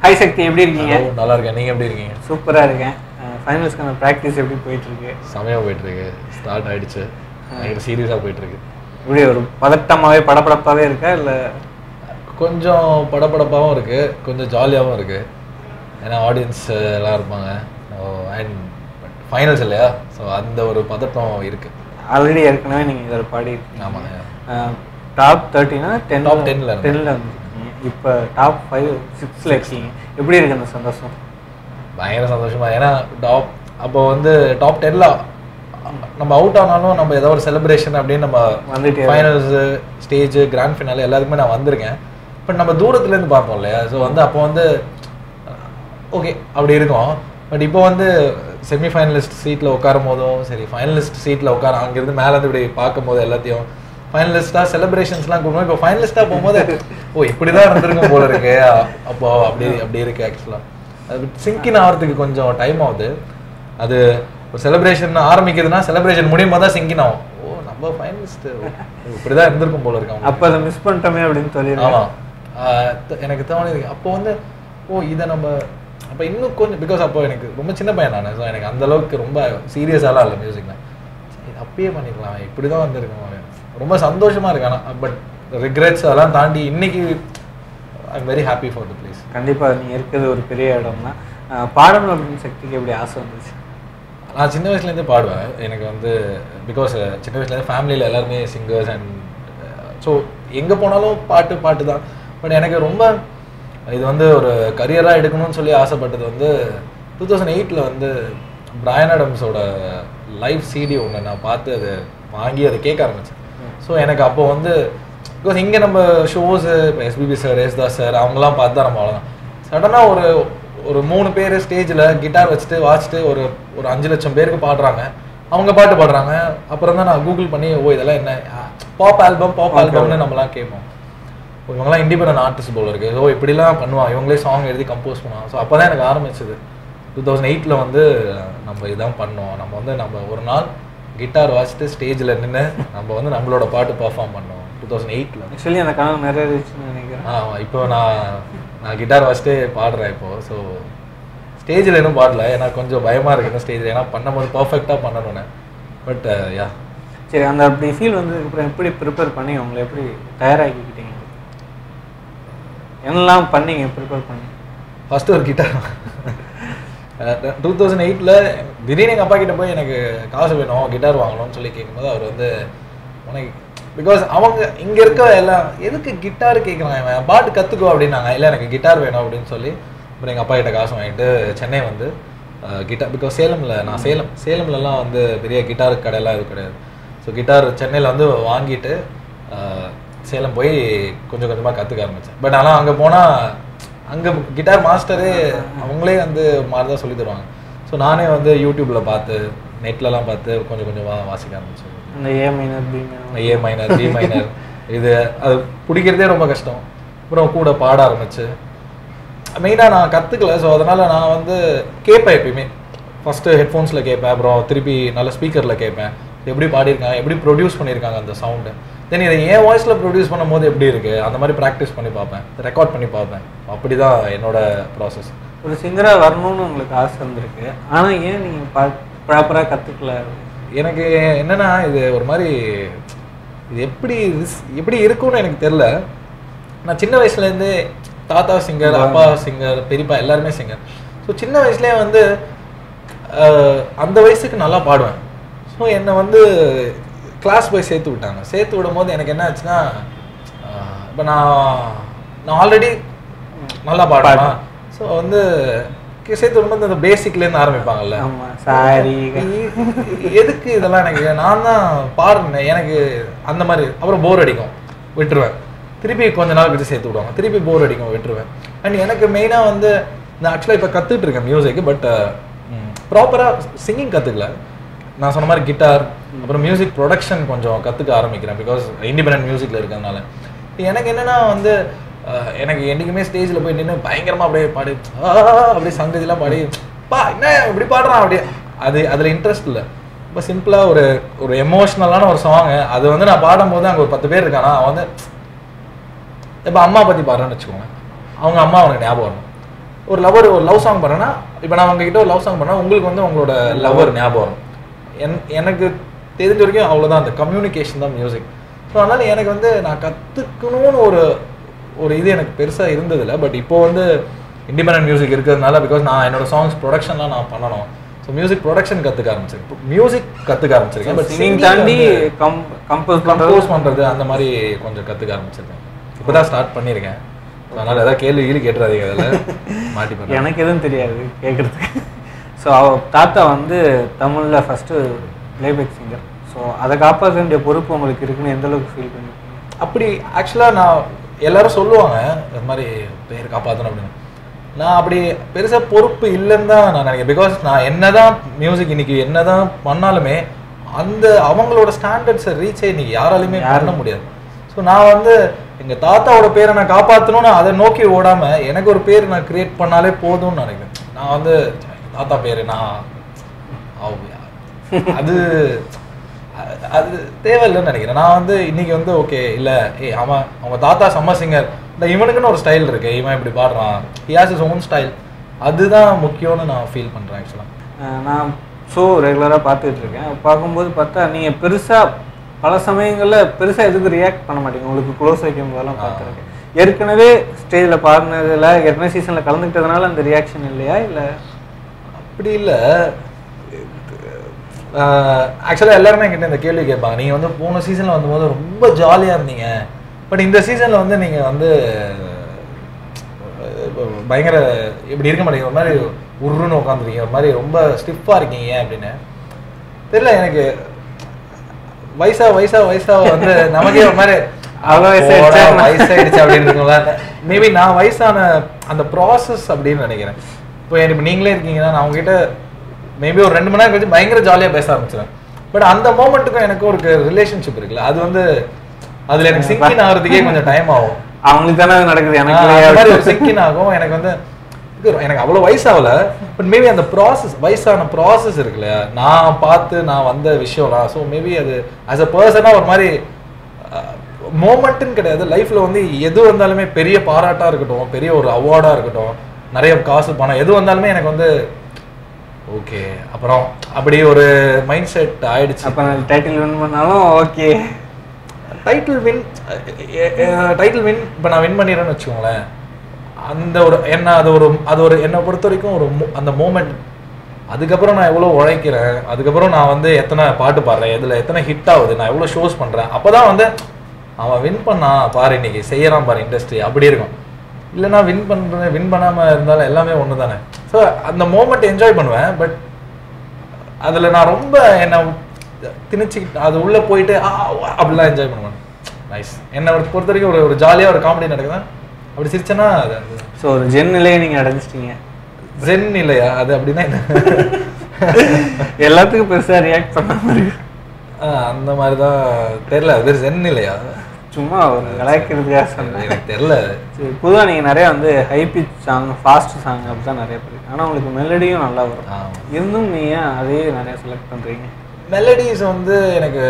Hi சக்தி எப்படி இருக்கீங்க Hello, நல்லா இருக்கேன் நீங்க எப்படி இருக்கீங்க சூப்பராக இருக்கேன் ஃபைனல்ஸ்க்கான ப்ராக்டிஸ் எப்படி போயிட்டு இருக்கு செமையா போயிட்டு இருக்கு ஸ்டார்ட் ஆயிடுச்சு பயங்கர சீரியஸா போயிட்டு இருக்கு இப்படி ஒரு பதட்டமாவே படபடப்பாவே இருக்கா இல்லை கொஞ்சம் படபடப்பாகவும் இருக்கு கொஞ்சம் ஜாலியாகவும் இருக்கு ஏன்னா ஆடியன்ஸ் எல்லாம் இருப்பாங்க அண்ட் ஃபைனல்ஸ் இல்லையா ஸோ அந்த ஒரு பதட்டம் இருக்கு ஆல்ரெடி ஏற்கனவே நீங்கள் இதில் பாடி இருக்கீங்க ஆமாங்க டாப் தேர்ட்டினா டென் Top 10 ல இருந்தேன். டென்னில் வந்துருக்கீங்க இப்போ டாப் ஃபைவ் சிக்ஸில் இருக்கீங்க எப்படி இருக்கு அந்த சந்தோஷம் பயங்கர சந்தோஷமா ஏன்னா டாப் அப்போ வந்து டாப் டென்ல நம்ம அவுட் ஆனாலும் நம்ம ஏதோ ஒரு செலிப்ரேஷன் அப்படின்னு நம்ம வந்துட்டே ஃபைனல்ஸ் ஸ்டேஜ் கிராண்ட் ஃபினாலே எல்லாத்துக்குமே நான் வந்திருக்கேன் பட் நம்ம தூரத்துல இருந்து பார்ப்போம் இல்லையா ஸோ வந்து அப்போ வந்து ஓகே அப்படி இருக்கும் பட் இப்போ வந்து செமி ஃபைனலிஸ்ட் சீட்டில் உட்காரும் போதும் சரி ஃபைனலிஸ்ட் சீட்டில் உட்கார அங்கேருந்து மேலேருந்து இப்படி பார்க்கும் போது எல்லாத்தையும் ஃபைனலிஸ்டாக செலிப்ரேஷன்ஸ்லாம் கொடுக்கணும் இப்போ ஃபைனலிஸ்டாக போகும்போது ஓ இப்படி தான் இருந்திருக்கும் போல இருக்கு அப்போ அப்படி அப்படி இருக்கு ஆக்சுவலாக அது சிங்கின் ஆகிறதுக்கு கொஞ்சம் டைம் ஆகுது அது ஒரு செலிப்ரேஷன் ஆரம்பிக்குதுன்னா செலிப்ரேஷன் முடியும் போது தான் சிங்கின் ஆகும் ஓ நம்ம ஃபைனலிஸ்ட் இப்படி தான் இருந்திருக்கும் போல இருக்கு அப்போ அதை மிஸ் பண்ணிட்டோமே அப்படின்னு சொல்லிடுறேன் ஆமா ஆஹ் த- எனக்கு தோணுது அப்போ வந்து ஓ இதை நம்ம அப்போ இன்னும் கொஞ்சம் பிகாஸ் அப்போ எனக்கு ரொம்ப சின்ன பையன் நான் ஸோ எனக்கு அந்த அளவுக்கு ரொம்ப சீரியஸாலாம் இல்லை மியூசிக்ல இது அப்பயே பண்ணிக்கலாம் இப்படி தான் வந்திருக்கோம் ரொம்ப சந்தோஷமா இருக்கு ஆனால் பட் ரிக்ரெட்ஸ் அதெல்லாம் தாண்டி இன்னைக்கு I am very happy for the place கண்டிப்பாக நீங்கள் இருக்கிறது ஒரு பெரிய இடம் தான் பாடணும் அப்படின்னு சக்திக்கு எப்படி ஆசை வந்துச்சு நான் சின்ன வயசுலேருந்தே பாடுவேன் எனக்கு வந்து பிகாஸ் சின்ன வயசுலேருந்து ஃபேமிலியில் எல்லாருமே சிங்கர்ஸ் அண்ட் ஸோ எங்கே போனாலும் பாட்டு பாட்டு தான் பட் எனக்கு ரொம்ப இது வந்து ஒரு கரியராக எடுக்கணும்னு சொல்லி ஆசைப்பட்டது வந்து டூ தௌசண்ட் எயிட்டில் வந்து பிராயன் அடம்ஸோட லைவ் சிடி ஒன்று நான் பார்த்து அதை வாங்கி அதை கேட்க ஆரம்பித்தேன் ஸோ எனக்கு அப்போ வந்து பிகாஸ் இங்கே நம்ம ஷோஸு இப்போ எஸ்பிபி சார் யேசுதாஸ் சார் அவங்களாம் பார்த்து தான் நம்ம அவ்வளோதான் சடனாக ஒரு ஒரு மூணு பேர் ஸ்டேஜில் கிட்டார் வச்சுட்டு வாசிட்டு ஒரு ஒரு அஞ்சு லட்சம் பேருக்கு பாடுறாங்க அவங்க பாட்டு பாடுறாங்க அப்புறம் தான் நான் கூகுள் பண்ணி ஓ இதெல்லாம் என்ன பாப் ஆல்பம் பாப் ஆல்பம்னு நம்மலாம் கேட்போம் ஓ, இவங்கெல்லாம் இண்டிபெண்டன்ட் ஆர்டிஸ்ட் போல இருக்கு ஸோ இப்படிலாம் பண்ணுவான் இவங்களே சாங் எழுதி கம்போஸ் பண்ணுவான் ஸோ அப்போ தான் எனக்கு ஆரம்பிச்சது டூ தௌசண்ட் எயிட்டில் வந்து நம்ம இதான் பண்ணோம் நம்ம வந்து நம்ம ஒரு நாள் கிட்டார் வாசிட்டு ஸ்டேஜில் நின்று நம்ம வந்து நம்மளோட பாட்டு பர்ஃபார்ம் பண்ணோம் டூ தௌசண்ட் எயிட்டில் ஆக்சுவலி அந்த கனவு நிறைவேறிச்சுன்னு நினைக்கிறேன் ஆமா இப்போ நான் நான் கிட்டார் வச்சுட்டு பாடுறேன் இப்போ ஸோ ஸ்டேஜில் இன்னும் பாடல ஏன்னா கொஞ்சம் பயமா இருக்கு இந்த ஸ்டேஜில் ஏன்னா பண்ணும்போது பர்ஃபெக்டாக பண்ணணும்னு பட் யா சரி அந்த அப்படி ஃபீல் வந்ததுக்கப்புறம் எப்படி ப்ரிப்பேர் பண்ணி உங்களை எப்படி தயாராக்கிக்கிட்டீங்க என்னெல்லாம் பண்ணீங்க ப்ரிப்பேர் பண்ணி ஃபர்ஸ்ட் ஒரு கிட்டார் டூ தௌசண்ட் எயிட்டில் திடீர்னு எங்கள் அப்பா கிட்ட போய் எனக்கு காசு வேணும் கிட்டார் வாங்கணும்னு சொல்லி கேட்கும்போது அவர் வந்து உனக்கு பிகாஸ் அவங்க இங்கே இருக்க எல்லாம் எதுக்கு கிட்டார் கேட்குறான் இவன் பாட்டு கற்றுக்கோ அப்படின்னாங்க இல்லை எனக்கு கிட்டார் வேணும் அப்படின்னு சொல்லி அப்புறம் எங்கள் அப்பா கிட்ட காசு வாங்கிட்டு சென்னை வந்து கிட்டார் பிகாஸ் சேலமில் நான் சேலம் சேலம்லலாம் வந்து பெரிய கிட்டார் கடையெல்லாம் இது கிடையாது ஸோ கிட்டார் சென்னையில் வந்து வாங்கிட்டு அஹ், சேலம் போய் கொஞ்சம் கொஞ்சமாக கற்றுக்க ஆரம்பித்தேன் பட் ஆனால் அங்கே போனால் அங்கே கிட்டார் மாஸ்டரே அவங்களே வந்து மாதிரி தான் சொல்லி தருவாங்க ஸோ நானே வந்து யூடியூப்பில் பார்த்து நெட்லலாம் பார்த்து கொஞ்சம் கொஞ்சமாக வாசிக்க ஆரம்பிச்சேன் அந்த A minor B minor A minor B minor இது அது பிடிக்கிறதே ரொம்ப கஷ்டம் அப்புறம் கூட பாட ஆரம்பிச்சு மெயினாக நான் கற்றுக்கல ஸோ அதனால் நான் வந்து கேட்பேன் எப்பயுமே ஃபஸ்ட்டு ஹெட்ஃபோன்ஸில் கேட்பேன் அப்புறம் திருப்பி நல்ல ஸ்பீக்கரில் கேட்பேன் எப்படி பாடியிருக்காங்க எப்படி ப்ரொடியூஸ் பண்ணியிருக்காங்க அந்த சவுண்டு தென் இதை என் வாய்ஸில் ப்ரொடியூஸ் பண்ணும்போது எப்படி இருக்குது அந்த மாதிரி ப்ராக்டிஸ் பண்ணி பார்ப்பேன் ரெக்கார்ட் பண்ணி பார்ப்பேன் அப்படி தான் என்னோட ப்ராசஸ் ஒரு சிங்கராக வரணும்னு உங்களுக்கு ஆசை இருந்திருக்கு ஆனால் ஏன் நீங்கள் பா ப்ராப்பராக கற்றுக்கல எனக்கு என்னன்னா இது ஒரு மாதிரி இது எப்படி ரிஸ்- எப்படி இருக்கும்னு எனக்கு தெரில நான் சின்ன வயசுலேருந்து தாத்தா சிங்கர் அப்பா சிங்கர் பெரியப்பா எல்லாருமே சிங்கர் ஸோ சின்ன வயசுலேயே வந்து அஹ், அந்த வயசுக்கு நல்லா பாடுவேன் ஸோ என்னை வந்து கிளாஸ் போய் சேர்த்து விட்டாங்க சேர்த்து விடும் போது எனக்கு என்ன ஆச்சுன்னா இப்போ நான் நான் ஆல்ரெடி நல்லா பாடுவேன் ஸோ வந்து கி- சேர்த்து விடும்போது அந்த பேசிக்லேருந்து ஆரம்பிப்பாங்கல்ல ஆமாம் சாரி இ- எதுக்கு இதெல்லாம் எனக்கு நான் தான் பாடுறேன் எனக்கு அந்த மாதிரி அப்புறம் போர் அடிக்கும் விட்டுருவேன் திருப்பி கொஞ்ச நாள் கழிச்சு சேர்த்து விடுவாங்க திருப்பி போர் அடிக்கும் விட்டுருவேன் அண்ட் எனக்கு மெயினாக வந்து நான் ஆக்சுவலாக இப்போ கற்றுட்டு இருக்கேன் மியூசிக் பட் ப்ராப்பராக சிங்கிங் கற்றுக்கல நான் சொன்ன மாதிரி கிட்டார் அப்புறம் மியூசிக் ப்ரொடக்ஷன் கொஞ்சம் கற்றுக்க ஆரம்பிக்கிறேன் பிகாஸ் இண்டிபெண்டன்ட் மியூசிக்கில் இருக்கிறதுனால எனக்கு என்னன்னா வந்து அஹ், எனக்கு என்றைக்குமே ஸ்டேஜில் போய் நின்று பயங்கரமாக அப்படியே பாடி ஆ, அப்படியே சங்கதிலாம் பாடி பா என்ன இப்படி பாடுறான் அப்படியே அது அதில் இன்ட்ரெஸ்ட் இல்லை ரொம்ப சிம்பிளாக ஒரு ஒரு எமோஷ்னலான ஒரு சாங் அது வந்து நான் பாடும்போது அங்கே ஒரு பத்து பேர் இருக்கானா அவன் வந்து இப்போ அம்மா பற்றி பாடுறேன்னு வச்சுக்கோங்க அவங்க அம்மா அவனுக்கு ஞாபகம் வரணும் ஒரு லவர் ஒரு லவ் சாங் பண்ணேன்னா இப்போ நான் உங்ககிட்ட ஒரு லவ் சாங் பண்ணா உங்களுக்கு வந்து உங்களோட லவர் ஞாபகம் வரும் என் எனக்கு தெரிஞ்ச வரைக்கும் அவ்வளோதான் அந்த கம்யூனிகேஷன் தான் மியூசிக் ஸோ அதனால் எனக்கு வந்து நான் கற்றுக்கணும்னு ஒரு ஒரு இது எனக்கு பெருசாக இருந்ததில்ல பட் இப்போ வந்து இண்டிபெண்டன்ட் மியூசிக் இருக்கிறதுனால பிகாஸ் நான் என்னோட சாங்ஸ் ப்ரொடக்ஷன்லாம் நான் பண்ணணும் ஸோ மியூசிக் ப்ரொடக்ஷன் கற்றுக்க ஆரம்பிச்சிருக்கேன் மியூசிக் கற்றுக்க ஆரம்பிச்சிருக்கேன் பட் சிங்கிங் தாண்டி கம் கம்போஸ் பண்ணுறது கம்போஸ் பண்ணுறது அந்த மாதிரி கொஞ்சம் கற்றுக்க ஆரம்பிச்சிருக்கேன் இப்போ தான் ஸ்டார்ட் பண்ணியிருக்கேன் அதனால் ஏதாவது கேள்வி கீழி கேட்டுறாதீங்க அதில் மாட்டி பண்ணுறேன் எனக்கு எதுவும் தெரியாது கேட்குறதுக்கு ஸோ அவ தாத்தா வந்து தமிழில் ஃபஸ்ட்டு ப்ளேபேக் சிங்கர் ஸோ அதை காப்பாற்ற வேண்டிய பொறுப்பு உங்களுக்கு இருக்குன்னு எந்த அளவுக்கு ஃபீல் பண்ணிருக்கீங்க அப்படி ஆக்சுவலாக நான் எல்லாரும் சொல்லுவாங்க இது மாதிரி பேர் காப்பாற்றணும் அப்படின்னு நான் அப்படி பெருசாக பொறுப்பு இல்லைன்னு தான் நான் நினைக்கிறேன் பிகாஸ் நான் என்னதான் மியூசிக் இன்னைக்கு என்னதான் பண்ணாலுமே அந்த அவங்களோட ஸ்டாண்டர்ட்ஸை ரீச் இன்னைக்கு யாராலையுமே பண்ண முடியாது ஸோ நான் வந்து எங்கள் தாத்தாவோட பேரை நான் காப்பாற்றணும்னு அதை நோக்கி ஓடாம எனக்கு ஒரு பேர் நான் கிரியேட் பண்ணாலே போதும்னு நினைக்கிறேன் நான் வந்து தாத்தா பேர் நான் அவ் அது அ- அது தேவையில்லைன்னு நினைக்கிறேன் நான் வந்து இன்னைக்கு வந்து ஓகே இல்லை ஏய் அவன் அவங்க தாத்தா செம்ம சிங்கர் இந்த இவனுக்குன்னு ஒரு ஸ்டைல் இருக்கு இவன் இப்படி பாடுறான் he has is own style அதுதான் முக்கியம்னு நான் ஃபீல் பண்ணுறேன் ஆக்சுவலாக அஹ் நான் ஷோ ரெகுலராக பார்த்துட்டு இருக்கேன் பார்க்கும்போது பார்த்தா நீங்கள் பெருசாக பல சமயங்களில் பெருசாக எதுக்கு ரியாக்ட் பண்ண மாட்டீங்க உங்களுக்கு க்ளோஸ் வைக்கும் போதெல்லாம் பார்த்துருக்கேன் ஏற்கனவே ஸ்டேஜில் பாடினதில் ஏற்கனவே சீசனில் கலந்துக்கிட்டதுனால அந்த ரியாக்ஷன் இல்லையா இல்லை அப்படி இல்லை ஆக்சுவலாக எல்லாருமே என்கிட்ட இந்த கேள்வி கேட்பாங்க நீங்கள் வந்து போன சீசனில் வந்தபோது ரொம்ப ஜாலியாக இருந்தீங்க பட் இந்த சீசனில் வந்து நீங்கள் வந்து அஹ், பயங்கர இப்படி இருக்க மாட்டீங்க ஒரு மாதிரி உருன்னு உட்காந்துருக்கீங்க ஒரு மாதிரி ரொம்ப ஸ்டிஃபாக இருக்கீங்க அப்படின்னு தெரியல எனக்கு வயசா வயசா வயசா வந்து நமக்கே ஒரு மாதிரி அவ்வளோ வயசாயிடுச்சா? போடா, வயசாயிடுச்சு அப்படின்னு இருக்கும்ல மேபி நான் வயசான அந்த ப்ராசஸ் அப்படின்னு நினைக்கிறேன் இப்போ இப்போ நீங்களே இருக்கீங்கன்னா நான் உங்ககிட்ட மேபி ஒரு ரெண்டு மணி நேரம் கழிச்சு பயங்கர ஜாலியாக பேச ஆரம்பிச்சிடுவேன் பட் அந்த மோமெண்ட்டுக்கும் எனக்கு ஒரு ரிலேஷன்ஷிப் இருக்குல்ல அது வந்து அதுல எனக்கு சிங்கின் ஆகிறதுக்கே கொஞ்சம் டைம் ஆகும் அவங்களுக்கு தானே அது நடக்குது எனக்கு ஆஹ் இல்லையா? அந்த மாதிரி ஒரு சிங்கின் ஆகும் எனக்கு வந்து இது எனக்கு அவ்வளோ வயசாகல பட் மேபி அந்த ப்ராசஸ் வயசான ப்ராசஸ் இருக்கு இல்லையா நான் பார்த்து நான் வந்த விஷயம்லாம் ஸோ மேபி அது ஆஸ் அ பர்சனாக ஒரு மாதிரி மோமெண்ட்டுன்னு கிடையாது லைஃப்பில் வந்து எது வந்தாலுமே பெரிய பாராட்டாக இருக்கட்டும் பெரிய ஒரு அவார்டாக இருக்கட்டும் நிறைய காசு பணம் எது வந்தாலுமே எனக்கு வந்து ஓகே அப்புறம் அப்படி ஒரு மைண்ட் செட் ஆயிடுச்சு அப்போ நான் டைட்டில் வின் பண்ணாலும் okay title win title win இப்போ நான் வின் பண்ணிடுறேன்னு வச்சுக்கோங்களேன் அந்த ஒரு என்ன அது ஒரு அது ஒரு என்னை பொறுத்த வரைக்கும் ஒரு mo- அந்த மூமெண்ட் அதுக்கப்புறம் நான் எவ்வளோ உழைக்கிறேன் அதுக்கப்புறம் நான் வந்து எத்தனை பாட்டு பாடுறேன் இதில் எத்தனை ஹிட் ஆகுது நான் எவ்வளோ ஷோஸ் பண்ணுறேன் அப்போ தான் வந்து அவன் வின் பண்ணான் பாரு இன்னைக்கு செய்யறான் பாரு இண்டஸ்ட்ரி அப்படி இருக்கும் இல்லைன்னா வின் பண்ணுறேன் வின் பண்ணாமல் இருந்தாலும் எல்லாமே ஒன்று தானே ஸோ அந்த மூமெண்ட் என்ஜாய் பண்ணுவேன் பட் அதில் நான் ரொம்ப என்னை திணிச்சுக்கிட்டு அது உள்ளே போயிட்டு ஆ, வா, அப்படிலாம் என்ஜாய் பண்ணுவேன் நைஸ் என்னை பொறுத்த வரைக்கும் ஒரு ஒரு ஜாலியாக ஒரு காமெடி நடக்குதா அப்படி சிரிச்சேன்னா அது அது ஸோ ஒரு ஜென் நிலையை நீங்கள் அடைஞ்சிட்டீங்க ஜென் இல்லையா அது அப்படின்னா என்ன எல்லாத்துக்கும் பெருசாக ரியாக்ட் பண்ணாம இருக்கு ஆ, அந்த மாதிரி தான் தெரில அது பேர் ஜென் இல்லையா சும்மா ஒரு கலாய்க்கிறதுக்காக சொன்னேன் எனக்கு தெரில சரி பொதுவாக நீங்கள் நிறையா வந்து high pitch song fast song அப்படி தான் நிறைய போயிருக்கு ஆனால் உங்களுக்கு மெலடியும் நல்லா வரும் ஆமா. இருந்தும் நீங்கள் ஏன் அதையே நிறைய செலக்ட் பண்ணுறீங்க மெலடிஸ் வந்து எனக்கு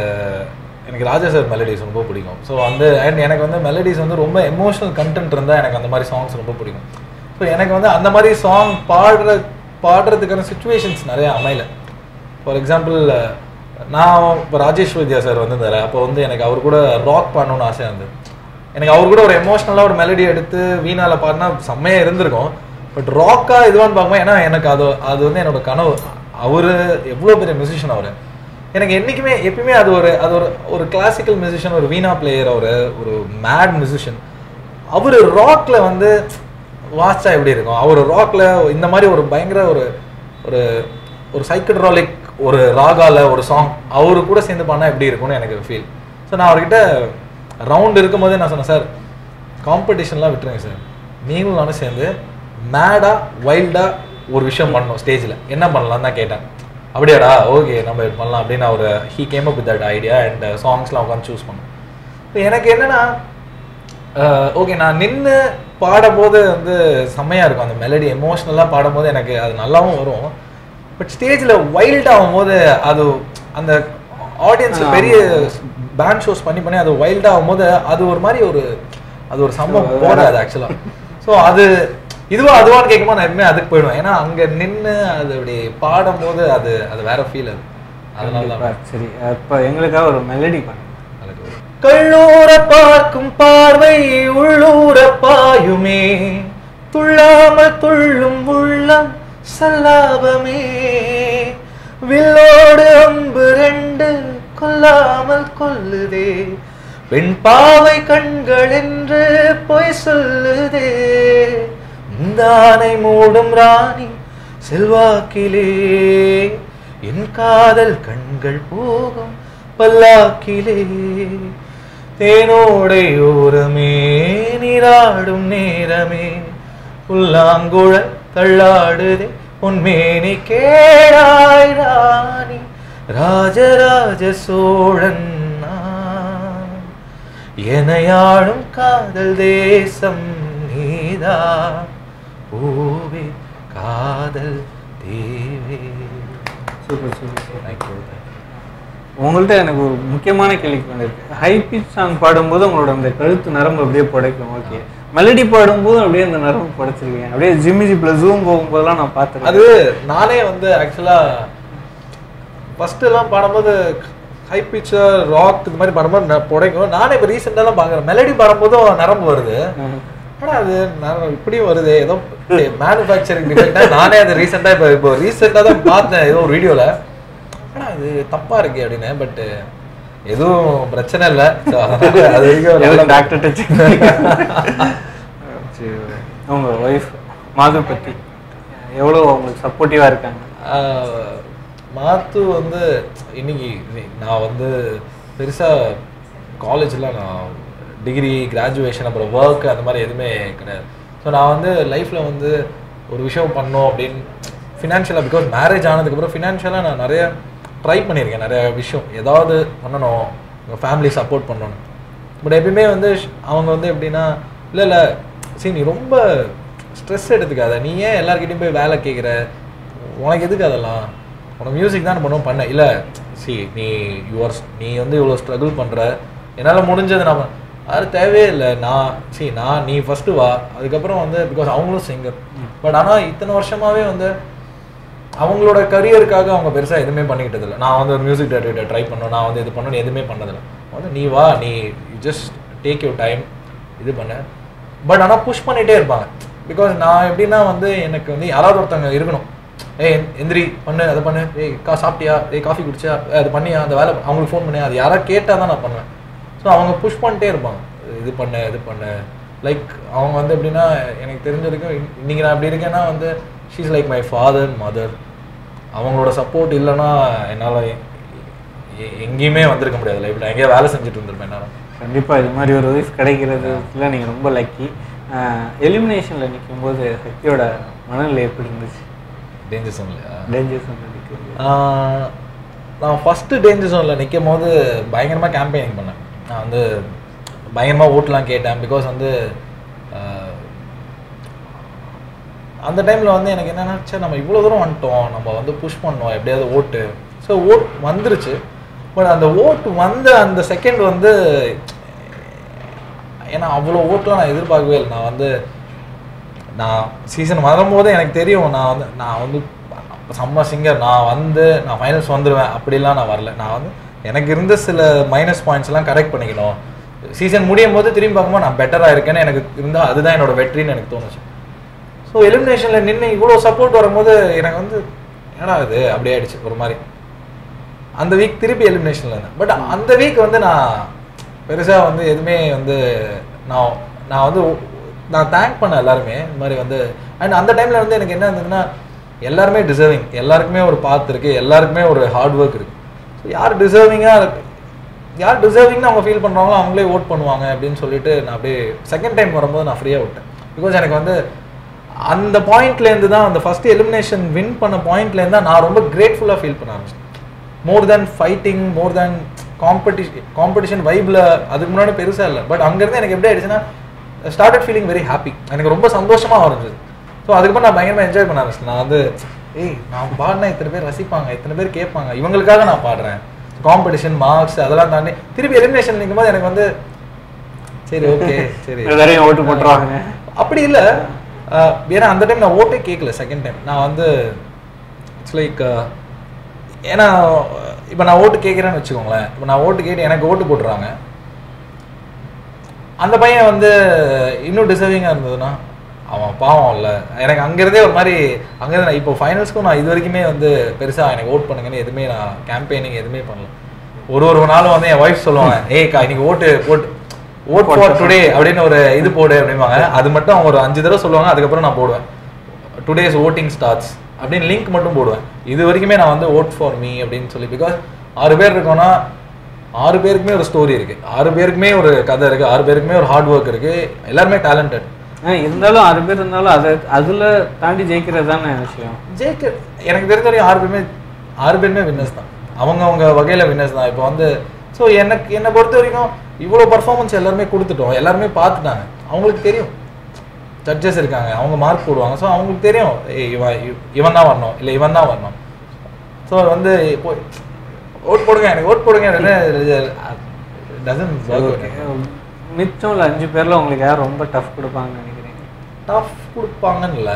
எனக்கு ராஜா சார் மெலடிஸ் ரொம்ப பிடிக்கும் ஸோ வந்து அண்ட் எனக்கு வந்து மெலடிஸ் வந்து ரொம்ப எமோஷனல் கண்டென்ட் இருந்தால் எனக்கு அந்த மாதிரி சாங்ஸ் ரொம்ப பிடிக்கும் ஸோ எனக்கு வந்து அந்த மாதிரி சாங் பாடுற பாடுறதுக்கான சுச்சுவேஷன்ஸ் நிறைய அமையல ஃபார் எக்ஸாம்பிள் நான் இப்போ ராஜேஷ் வித்யா சார் வந்திருந்தாரு அப்போ வந்து எனக்கு அவர் கூட ராக் பண்ணணும்னு ஆசையாக இருந்தது எனக்கு அவர் கூட ஒரு எமோஷ்னலாக ஒரு மெலடி எடுத்து வீணால பாடினா செம்மையாக இருந்திருக்கும் பட் ராக்காக இதுவான்னு பார்க்கும்போது ஏன்னா எனக்கு அது அது வந்து என்னோட கனவு அவர் எவ்வளோ பெரிய மியூசிஷியன் அவர் எனக்கு என்றைக்குமே எப்பயுமே அது ஒரு அது ஒரு ஒரு கிளாசிக்கல் மியூசிஷியன் ஒரு வீணா பிளேயர் அவர் ஒரு மேட் மியூசிஷியன் அவர் ராக்ல வந்து வாட்சா எப்படி இருக்கும் அவர் ராக்ல இந்த மாதிரி ஒரு பயங்கர ஒரு ஒரு ஒரு சைக்கட்ராலிக் ஒரு ராகால ஒரு சாங் அவரு கூட சேர்ந்து பண்ணா எப்படி இருக்கும்னு எனக்கு ஃபீல் ஸோ நான் அவர்கிட்ட ரவுண்ட் இருக்கும்போதே நான் சொன்னேன் சார் காம்படிஷன்லாம் விட்டுருங்க சார் நீங்களும் நானும் சேர்ந்து மேடா வைல்டா ஒரு விஷயம் பண்ணணும் ஸ்டேஜில் என்ன பண்ணலாம் தான் கேட்டேன் அப்படியாடா ஓகே நம்ம இது பண்ணலாம் அப்படின்னு அவர் he came up with that idea and சாங்ஸ்லாம் உட்காந்து சூஸ் பண்ணோம் இப்போ எனக்கு என்னன்னா ஓகே நான் நின்று பாடும்போது வந்து செம்மையாக இருக்கும் அந்த மெலடி எமோஷ்னலாக பாடும்போது எனக்கு அது நல்லாவும் வரும் பட் ஸ்டேஜில் வைல்ட் ஆகும்போது அது அந்த ஆடியன்ஸ் பெரிய பேண்ட் ஷோஸ் பண்ணி பண்ணி அது வைல்ட் ஆகும்போது அது ஒரு மாதிரி ஒரு அது ஒரு சம்பவம் போடாது ஆக்சுவலாக ஸோ அது இதுவா அதுவான்னு கேட்கும்போது நான் எப்பவுமே அதுக்கு போயிடுவேன் ஏன்னா அங்க நின்னு அது அப்படி பாடும்போது அது அது வேற ஃபீல் அது அதனால தான் கண்டிப்பா. சரி அப்ப எங்களுக்காக ஒரு மெலடி பண்ணுங்க அதுக்கு வரும். கள்ளூர பார்க்கும் பார்வை உள்ளூர பாயுமே துள்ளாமல் துள்ளும் உள்ளம் சல்லாபமே வில்லோடு அம்பு ரெண்டு கொல்லாமல் கொல்லுதே பெண் பாவை கண்கள் என்று பொய் சொல்லுதே முந்தானை மூடும் ராணி செல்வாக்கிலே என் காதல் கண்கள் போகும் பல்லாக்கிலே தேனோடை ஓரமே நீராடும் நேரமே புல்லாங்குழல் தள்ளாடுதே பொன்மேனி கேளாய் ராணி ராஜராஜ சோழன் நான். எனையாளும் காதல் தேசம் நீதா பூவே காதல் தேவே super super super Thank you, thank you. உங்கள்ட்ட எனக்கு ஒரு முக்கியமான கேள்வி கொண்டு இருக்கு ஹை பிச் சாங் பாடும்போது உங்களோட அந்த கழுத்து நரம்பு அப்படியே புடைக்கும் ஓகே மெலடி பாடும்போது அப்படியே அந்த நரம்பு புடைச்சிருக்கீங்க அப்படியே ஜிம்மி ஜிப்ல ஜூம் போகும்போதெல்லாம் நான் பார்த்துருக்கேன் அது நானே வந்து ஆக்சுவலா ஃபர்ஸ்ட் எல்லாம் பாடும்போது ஹை பிக்சர் ராக் இது மாதிரி பாடும்போது நான் புடைக்கும் நானே இப்போ ரீசெண்டாலாம் பார்க்குறேன் மெலடி பாடும்போதும் நரம்பு வருது ஆனா அது நரம்பு இப்படியும் வருது ஏதோ மேனுஃபேக்சரிங் டிஃபெக்டா நானே அது ரீசெண்டாக இப்போ இப்போ ரீசெண்டாக தான் பார்த்தேன் ஏதோ ஒரு வீடியோவில் ஆனா இது தப்பா இருக்கு அப்படின்னு பட் எதுவும் பிரச்சனை இல்லை So, அதனால அது வரைக்கும் ஒரு எல்லாம் டாக்டர் டச் உங்க ஒய்ஃப் மாது பத்தி எவ்வளோ உங்களுக்கு சப்போர்ட்டிவா இருக்காங்க ஆஹ் மாத்து வந்து இன்னைக்கு இன்னி- நான் வந்து பெருசா காலேஜ்லாம் நான் டிகிரி கிராஜுவேஷன் அப்புறம் ஒர்க் அந்த மாதிரி எதுவுமே கிடையாது ஸோ நான் வந்து லைஃப்பில் வந்து ஒரு விஷயம் பண்ணோம் அப்படின்னு ஃபினான்ஷியலாக பிகாஸ் மேரேஜ் ஆனதுக்கப்புறம் ஃபினான்ஷியலாக நான் நிறைய ட்ரை பண்ணியிருக்கேன் நிறைய விஷயம் ஏதாவது பண்ணணும் உங்கள் ஃபேமிலி சப்போர்ட் பண்ணணும் பட் எப்பயுமே வந்து ஷ்- அவங்க வந்து எப்படின்னா இல்லை இல்லை சரி நீ ரொம்ப ஸ்ட்ரெஸ் எடுத்துக்காத நீ ஏன் எல்லார்கிட்டயும் போய் வேலை கேட்குற உனக்கு எதுக்கு அதெல்லாம் உனக்கு மியூசிக் தான் பண்ணுவோம் பண்ண இல்லை சி நீ யுவர் நீ வந்து இவ்வளோ ஸ்ட்ரகிள் பண்ணுற என்னால் முடிஞ்சது நம்ம அது தேவையே இல்லை நான் சி நான் நீ ஃபஸ்ட்டு வா அதுக்கப்புறம் வந்து பிகாஸ் அவங்களும் சிங்கர் பட் ஆனால் இத்தனை வருஷமாவே வந்து அவங்களோட கரியருக்காக அவங்க பெருசாக எதுவுமே பண்ணிக்கிட்டது இல்லை நான் வந்து ஒரு மியூசிக் டேரக்டர் ட்ரை பண்ணணும் நான் வந்து இது பண்ணணும் எதுவுமே பண்ணதில்லை வந்து நீ வா நீ ஜஸ்ட் டேக் யூர் டைம் இது பண்ணு பட் ஆனால் புஷ் பண்ணிகிட்டே இருப்பாங்க பிகாஸ் நான் எப்படின்னா வந்து எனக்கு வந்து யாராவது ஒருத்தவங்க இருக்கணும் ஏய் எந்திரி பண்ணு அதை பண்ணு ஏய் கா சாப்பிட்டியா ஏய் காஃபி குடிச்சியா ஏய், அது பண்ணியா அந்த வேலை அவங்களுக்கு ஃபோன் பண்ணியா அது யாராவது கேட்டால் தான் நான் பண்ணுவேன் ஸோ அவங்க புஷ் பண்ணிட்டே இருப்பாங்க இது பண்ணு இது பண்ணு லைக் அவங்க வந்து எப்படின்னா எனக்கு தெரிஞ்ச வரைக்கும் இன்- இன்னைக்கு நான் அப்படி இருக்கேன்னா வந்து she's like my father mother அவங்களோட சப்போர்ட் இல்லைன்னா என்னால் எங்கேயுமே வந்திருக்க முடியாது லைஃப்பில் எங்கேயோ வேலை செஞ்சுட்டு இருந்திருப்பேன் என்னால் கண்டிப்பா இது மாதிரி ஒரு ஒய்ஃப் கிடைக்கிறதுல நீங்க ரொம்ப லக்கி எலிமினேஷன்ல நிற்கும் போது சக்தியோட மனநிலை எப்படி இருந்துச்சு டேஞ்சர் இல்லையா டேஞ்சர்ஸ் நிற்கிறது ஆஹ் நான் ஃபஸ்ட்டு டேஞ்சர் ஜோனில் நிற்கும் போது பயங்கரமாக கேம்பெயினிங் பண்ணேன் நான் வந்து பயங்கரமாக ஓட்டுலாம் கேட்டேன் பிகாஸ் வந்து ஆஹ் அந்த டைமில் வந்து எனக்கு என்னன்னா சரி நம்ம இவ்வளோ தூரம் வந்துட்டோம் நம்ம வந்து புஷ் பண்ணோம் எப்படியாவது ஓட்டு ஸோ ஓட் வந்துருச்சு பட் அந்த ஓட்டு வந்த அந்த செகண்ட் வந்து ஏன்னா அவ்வளோ ஓட்டுலாம் நான் எதிர்பார்க்கவே இல்லை நான் வந்து நான் சீசன் வரும்போது எனக்கு தெரியும் நான் வந்து நான் வந்து செம்ம சிங்கர் நான் வந்து நான் ஃபைனல்ஸ் வந்துடுவேன் அப்படிலாம் நான் வரல நான் வந்து எனக்கு இருந்த சில மைனஸ் பாயிண்ட்ஸ்லாம் கரெக்ட் பண்ணிக்கணும் சீசன் முடியும் போது திரும்பி பார்க்கும்போது நான் பெட்டராக இருக்கேன்னு எனக்கு இருந்தால் அதுதான் என்னோட வெற்றின்னு எனக்கு தோணுச்சு ஸோ எலிமினேஷனில் நின்று இவ்வளோ சப்போர்ட் வரும்போது எனக்கு வந்து என்னடா இது அப்படி ஆயிடுச்சு ஒரு மாதிரி அந்த வீக் திருப்பி எலிமினேஷனில் இருந்தேன் பட் அந்த வீக் வந்து நான் பெருசாக வந்து எதுவுமே வந்து நான் நான் வந்து நான் தேங்க் பண்ணேன் எல்லாருமே இந்த மாதிரி வந்து அண்ட் அந்த டைமில் வந்து எனக்கு என்ன இருந்ததுன்னா எல்லாருமே டிசர்விங் எல்லாருக்குமே ஒரு பாத் இருக்குது எல்லாருக்குமே ஒரு ஹார்ட் ஒர்க் இருக்குது ஸோ யார் டிசர்விங்காக யார் டிசர்விங்னு அவங்க ஃபீல் பண்ணுறாங்களோ அவங்களே ஓட் பண்ணுவாங்க அப்படின்னு சொல்லிட்டு நான் அப்படியே செகண்ட் டைம் வரும்போது நான் ஃப்ரீயாக விட்டேன் பிகாஸ் எனக்கு வந்து அந்த பாயிண்ட்லேருந்து தான் அந்த ஃபர்ஸ்ட் எலிமினேஷன் வின் பண்ண பாயிண்ட்லேருந்து தான் நான் ரொம்ப கிரேட்ஃபுல்லாக ஃபீல் பண்ண ஆரம்பிச்சேன் more than fighting more than competition competition வைப்பில் அதுக்கு முன்னாடி பெருசாக இல்லை பட் அங்கேருந்து எனக்கு எப்படி ஆயிடுச்சுன்னா ஸ்டார்டட் ஃபீலிங் வெரி ஹாப்பி எனக்கு ரொம்ப சந்தோஷமாக இருந்தது ஸோ அதுக்கப்புறம் நான் பயங்கரமாக என்ஜாய் பண்ண ஆரம்பிச்சேன் நான் வந்து ஏய் நான் பாடினா இத்தனை பேர் ரசிப்பாங்க இத்தனை பேர் கேட்பாங்க இவங்களுக்காக நான் பாடுறேன் காம்படிஷன் மார்க்ஸ் அதெல்லாம் தாண்டி திருப்பி எலிமினேஷன் நிற்கும் போது எனக்கு வந்து சரி ஓகே சரி எல்லாரையும் ஓட்டு போட்டுருவாங்க அப்படி இல்லை ஆஹ் ஏன்னா அந்த டைம் நான் ஓட்டே கேட்கல செகண்ட் டைம் நான் வந்து இட்ஸ் லைக் ஏன்னா இப்போ நான் ஓட்டு கேட்குறேன்னு வச்சுக்கோங்களேன் இப்போ நான் ஓட்டு கேட்டு எனக்கு ஓட்டு போட்டுறாங்க அந்த பையன் வந்து இன்னும் டிசர்விங்காக இருந்ததுன்னா அவன் பாவம் இல்லை எனக்கு அங்கேருந்தே ஒரு மாதிரி அங்கேருந்து நான் இப்போ ஃபைனல்ஸ்க்கும் நான் இது வரைக்குமே வந்து பெருசாக எனக்கு ஓட் பண்ணுங்கன்னு எதுவுமே நான் கேம்பெயினிங் எதுவுமே பண்ணல ஒரு ஒரு நாளும் வந்து என் ஒய்ஃப் சொல்லுவாங்க ஏய்க்கா இன்னைக்கு ஓட்டு போட்டு ஓட் ஃபார் டுடே அப்படின்னு ஒரு இது போடு அப்படிம்பாங்க அது மட்டும் அவங்க ஒரு அஞ்சு தடவை சொல்லுவாங்க அதுக்கப்புறம் நான் போடுவேன் டுடேஸ் ஓட்டிங் ஸ்டார்ட்ஸ் அப்படின்னு லிங்க் மட்டும் போடுவேன் இது வரைக்குமே நான் வந்து ஓட் ஃபார் மீ அப்படின்னு சொல்லி பிகாஸ் ஆறு பேர் இருக்கோம்னா ஆறு பேருக்குமே ஒரு ஸ்டோரி இருக்கு ஆறு பேருக்குமே ஒரு கதை இருக்கு ஆறு பேருக்குமே ஒரு ஹார்ட் ஒர்க் இருக்கு எல்லாருமே டேலண்டட் ஆ, இருந்தாலும் ஆறு பேர் இருந்தாலும் அதை அதுல தாண்டி ஜெயிக்கிறது தானே விஷயம் ஜெயிக்க எனக்கு தெரிஞ்ச வரையும் ஆறு பேருமே ஆறு பேருமே வின்னர்ஸ் தான் அவங்க அவங்க வகையில வின்னர்ஸ் தான் இப்போ வந்து ஸோ எனக்கு என்னை பொறுத்த வரைக்கும் இவ்வளோ பர்ஃபார்மன்ஸ் எல்லாருமே கொடுத்துட்டோம் எல்லாருமே பார்த்துட்டாங்க அவங்களுக்கு தெரியும் ஜட்ஜஸ் இருக்காங்க அவங்க மார்க் போடுவாங்க ஸோ அவங்களுக்கு தெரியும் ஏய் இவன் இவ- இவன் தான் வரணும் இல்லை இவன் தான் வரணும் ஸோ வந்து இப்போ ஓட் போடுங்க எனக்கு ஓட் போடுங்க டசன் மிச்சம் உள்ள அஞ்சு பேர்ல உங்களுக்கு யார் ரொம்ப டஃப் கொடுப்பாங்கன்னு நினைக்கிறீங்க டஃப் கொடுப்பாங்கன்னு இல்லை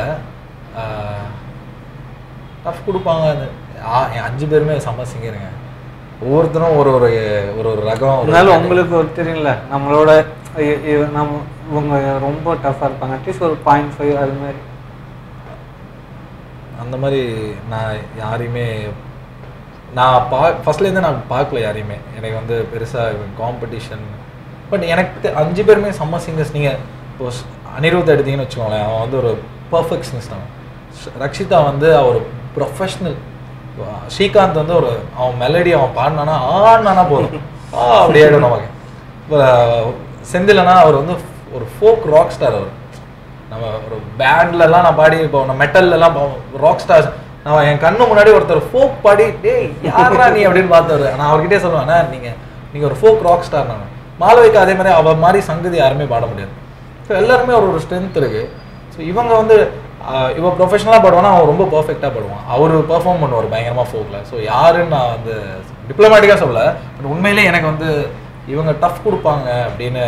டஃப் கொடுப்பாங்கன்னு ஆ, என் அஞ்சு பேருமே செம்ம சிங்கருங்க ஒவ்வொருத்தரும் ஒரு ஒரு ஒரு ஒரு ரகம் ஒரு இருந்தாலும் உங்களுக்கு ஒரு தெரியும்ல நம்மளோட இ- இ- நம்ம இவங்க ரொம்ப டஃப்பாக இருப்பாங்க அட்லீஸ்ட் ஒரு பாயிண்ட் ஃபைவ் அது மாதிரி அந்த மாதிரி நான் யாரையுமே நான் பா ஃபர்ஸ்ட்லேருந்து நான் பார்க்கல யாரையுமே எனக்கு வந்து பெருசாக காம்படிஷன் பட் எனக்கு தெ- அஞ்சு பேருமே செம்ம சிங்கர்ஸ் நீங்கள் இப்போ ஸ்- அனிருத் எடுத்தீங்கன்னு வச்சுக்கோங்களேன் அவன் வந்து ஒரு பர்ஃபெக்ஷனிஸ்ட் அவன் ஸ்- ரக்ஷிதா வந்து அவர் ப்ரொஃபஷ்னல் ஸ்ரீகாந்த் வந்து ஒரு அவன் மெலடி அவன் பாடினானா ஆடினானா போதும் ஆ அப்படி ஆயிடும் நமக்கு இப்போ செந்திலனா அவர் வந்து ஒரு ஃபோக் ராக் ஸ்டார் அவர் நம்ம ஒரு பேண்ட்லலாம் நான் பாடி இப்போ நான் மெட்டல்லாம் ராக் ஸ்டார்ஸ் நான் என் கண்ணு முன்னாடி ஒருத்தர் ஃபோக் பாடி டேய் யாரா நீ அப்படின்னு பார்த்தாரு நான் அவர்கிட்டயே சொல்லுவேன் "அண்ணா, நீங்க நீங்க ஒரு ஃபோக் ராக் ஸ்டார் நான் மாலவிகா அதே மாதிரி அவ மாதிரி சங்கதி யாருமே பாட முடியாது ஸோ எல்லாருமே ஒரு ஒரு ஸ்ட்ரென்த் இருக்கு ஸோ இவங்க வந்து ஆஹ், இவன் ப்ரொஃபஷனலாக பாடுவானா அவன் ரொம்ப பர்ஃபெக்டாக பாடுவான் அவர் பெர்ஃபார்ம் பண்ணுவார் பயங்கரமாக ஃபோக்கில் ஸோ யாருன்னு நான் வந்து டிப்ளமேட்டிக்காக சொல்ல பட் உண்மையிலே எனக்கு வந்து இவங்க டஃப் கொடுப்பாங்க அப்படின்னு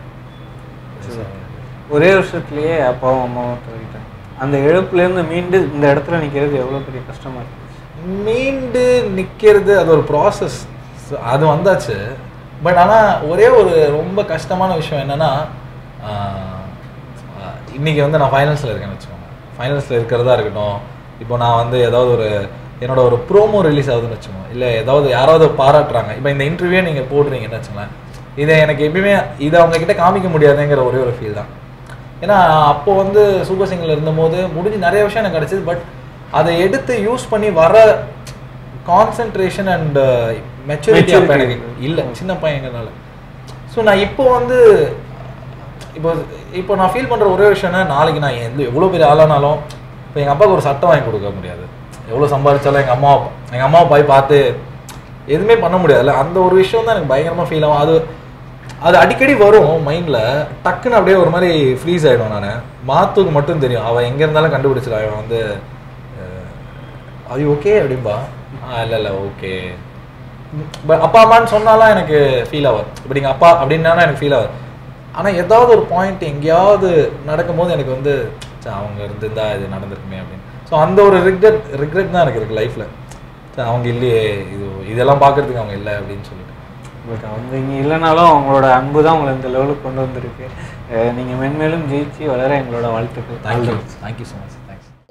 ஒரே வருஷத்துலயே அப்பாவும் அம்மாவும் தோறிட்டாங்க அந்த இழப்புலேருந்து மீண்டு இந்த இடத்துல நிற்கிறது எவ்வளோ பெரிய கஷ்டமா இருக்கு மீண்டு நிற்கிறது அது ஒரு ப்ராசஸ் அது வந்தாச்சு பட் ஆனால் ஒரே ஒரு ரொம்ப கஷ்டமான விஷயம் என்னன்னா ஆஹ், ஆஹ், இன்னைக்கு வந்து நான் ஃபைனல்ஸில் இருக்கேன்னு வச்சுக்கோங்க ஃபைனல்ஸில் இருக்கிறதா இருக்கட்டும் இப்போ நான் வந்து ஏதாவது ஒரு என்னோட ஒரு ப்ரோமோ ரிலீஸ் ஆகுதுன்னு வச்சுக்கோங்க இல்லை ஏதாவது யாராவது பாராட்டுறாங்க இப்போ இந்த இன்டர்வியூ நீங்கள் போடுறீங்கன்னு வச்சுக்கோங்களேன் இதை எனக்கு எப்பயுமே இதை அவங்க கிட்ட காமிக்க முடியாதுங்கிற ஒரே ஒரு ஃபீல் தான் ஏன்னா அப்போ வந்து சூப்பர் சிங்கர்ல இருந்தபோது முடிஞ்சு நிறைய விஷயம் எனக்கு கிடைச்சது பட் அதை எடுத்து யூஸ் பண்ணி வர கான்சென்ட்ரேஷன் அண்ட் மெச்சூரிட்டி அப்போ Maturity. எனக்கு இல்லை சின்ன பையங்கிறனால ஸோ நான் இப்போ வந்து இப்போ இப்போ நான் ஃபீல் பண்ணுற ஒரே விஷயம்னா நாளைக்கு நான் எந்த எவ்வளோ பெரிய ஆளானாலும் இப்போ எங்கள் அப்பாவுக்கு ஒரு சட்டம் வாங்கி கொடுக்க முடியாது எவ்வளோ சம்பாதிச்சாலும் எங்கள் அம்மா எங்கள் அம்மா போய் பார்த்து எதுவுமே பண்ண முடியாதுல்ல அந்த ஒரு விஷயம் தான் எனக்கு பயங்கரமாக ஃபீல் ஆகும் அது அது அடிக்கடி வரும் மைண்டில் டக்குன்னு அப்படியே ஒரு மாதிரி ஃப்ரீஸ் ஆகிடும் நான் மாத்துக்கு மட்டும் தெரியும் அவள் எங்கே இருந்தாலும் கண்டுபிடிச்சிடா அவன் வந்து அது ஓகே அப்படின்பா ஆ இல்லை இல்லை ஓகே பட் அப்பா அம்மான்னு சொன்னாலாம் எனக்கு ஃபீல் ஆகாது இப்படி எங்கள் அப்பா அப்படின்னா எனக்கு ஃபீல் ஆகாது ஆனால் ஏதாவது ஒரு பாயிண்ட் எங்கேயாவது நடக்கும்போது எனக்கு வந்து ச்சே, அவங்க இருந்திருந்தா இது நடந்திருக்குமே அப்படின்னு ஸோ அந்த ஒரு ரிக்ரெட் ரிக்ரெட் தான் எனக்கு இருக்கு லைஃப்பில் அவங்க இல்லையே இது இதெல்லாம் பார்க்கறதுக்கு அவங்க இல்லை அப்படின்னு சொல்லிட்டு பட் அவங்க இங்கே இல்லைனாலும் அவங்களோட அன்பு தான் உங்களை இந்த லெவலுக்கு கொண்டு வந்திருக்கு அஹ் நீங்க மென்மேலும் ஜெயிச்சு வளர எங்களோட வாழ்த்துக்கள் thank you thank you so much thanks